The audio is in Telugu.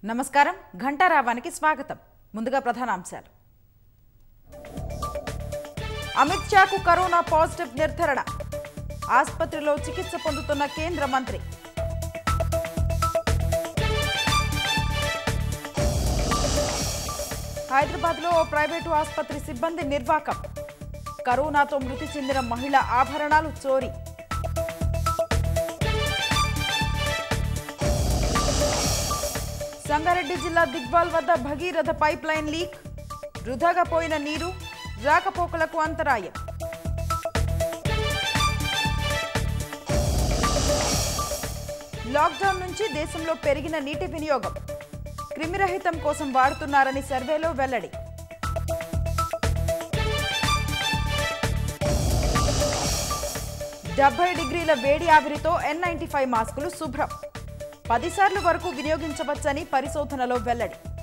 నమస్కారం ఘంటారావానికి స్వాగతం ముందుగా ప్రధానాంశాలు అమిత్ షాకు కరోనా పాజిటివ్ నిర్ధారణ ఆసుపత్రిలో చికిత్స పొందుతున్న కేంద్ర మంత్రి హైదరాబాద్లో ఓ ప్రైవేటు ఆసుపత్రి సిబ్బంది నిర్వాకం కరోనాతో మృతి చెందిన మహిళ ఆభరణాలు చోరీ సంగారెడ్డి జిల్లా దిగ్వాల్ వద్ద భగీరథ పైప్ లైన్ లీక్ వృధాగా పోయిన నీరు రాకపోకలకు అంతరాయం లాక్డౌన్ నుంచి దేశంలో పెరిగిన నీటి వినియోగం క్రిమిరహితం కోసం వాడుతున్నారని సర్వేలో వెల్లడి డెబ్బై డిగ్రీల వేడి ఆవిరితో ఎన్ నైన్టీ ఫైవ్ మాస్కులు శుభ్రం పదిసార్లు వరకు వినియోగించవచ్చని పరిశోధనలో వెల్లడి